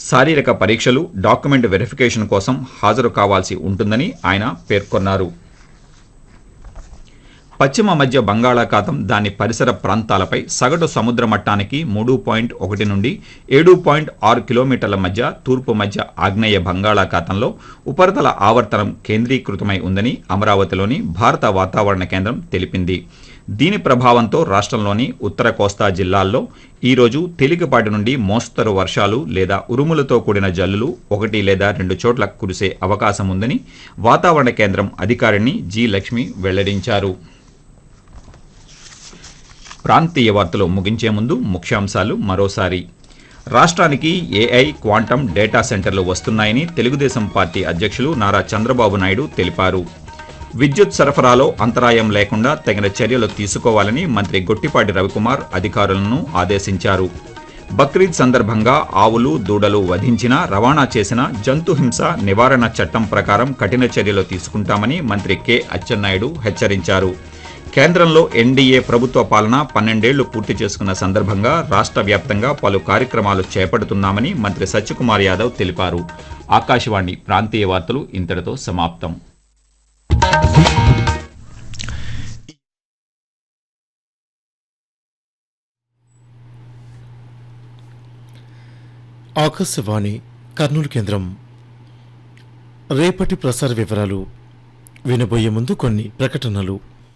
శారీరక పరీక్షలు document verification కోసం హాజరు కావాల్సి ఉంటుందని ఆయన పేర్కొన్నారు పశ్చిమ మధ్య బంగాళాఖాతం దాని పరిసర ప్రాంతాలపై సగటు సముద్ర మట్టానికి మూడు పాయింట్ ఒకటి నుండి ఏడు పాయింట్ ఆరు కిలోమీటర్ల మధ్య తూర్పు మధ్య ఆగ్నేయ బంగాళాఖాతంలో ఉపరితల ఆవర్తనం కేంద్రీకృతమై ఉందని అమరావతిలోని భారత వాతావరణ కేంద్రం తెలిపింది దీని ప్రభావంతో రాష్ట్రంలోని ఉత్తర కోస్తా జిల్లాల్లో ఈరోజు తేలికపాటి నుండి మోస్తరు వర్షాలు లేదా ఉరుములతో కూడిన జల్లులు ఒకటి లేదా రెండు చోట్ల కురిసే అవకాశం ఉందని వాతావరణ కేంద్రం అధికారిని జి లక్ష్మి వెల్లడించారు ప్రాంతీయ వార్తలు ముగించే ముందు ముఖ్యాంశాలు మరోసారి రాష్ట్రానికి ఏఐ క్వాంటం డేటా సెంటర్లు వస్తున్నాయని తెలుగుదేశం పార్టీ అధ్యక్షులు నారా చంద్రబాబు నాయుడు తెలిపారు విద్యుత్ సరఫరాలో అంతరాయం లేకుండా తగిన చర్యలు తీసుకోవాలని మంత్రి గొట్టిపాటి రవికుమార్ అధికారులను ఆదేశించారు బక్రీద్ సందర్భంగా ఆవులు దూడలు వధించిన రవాణా చేసిన జంతు హింస నివారణ చట్టం ప్రకారం కఠిన చర్యలు తీసుకుంటామని మంత్రి కె అచ్చెన్నాయుడు హెచ్చరించారు కేంద్రంలో ఎన్డీఏ ప్రభుత్వ పాలన పన్నెండేళ్లు పూర్తి చేసుకున్న సందర్భంగా రాష్ట్ర వ్యాప్తంగా పలు కార్యక్రమాలు చేపడుతున్నామని మంత్రి సత్యకుమార్ యాదవ్ తెలిపారు ఆకాశవాణి ప్రాంతీయ వార్తలు ఇంతటితో సమాప్తం ఆకాశవాణి కర్నూలు కేంద్రం రేపటి ప్రసార వివరాలు వినబోయే ముందు కొన్ని ప్రకటనలు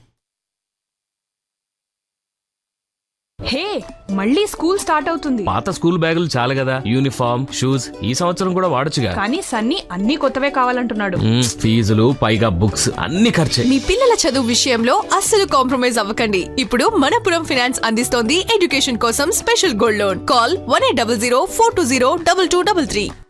హే మళ్ళీ స్కూల్ స్టార్ట్ అవుతుంది పాత స్కూల్ బ్యాగులు చాలు కదా యూనిఫామ్ షూస్ ఈ సంవత్సరం కూడా వాడొచ్చుగా కానీ సన్నీ అన్ని కొత్తవే కావాలంటున్నాడు మ్మ్, ఫీజులు పైగా బుక్స్ అన్ని ఖర్చే మీ పిల్లల చదువు విషయంలో అస్సలు కాంప్రమైజ్ అవ్వకండి ఇప్పుడు మనపురం ఫినాన్స్ అందిస్తోంది ఎడ్యుకేషన్ కోసం special gold loan call one eight double zero four two zero double two double three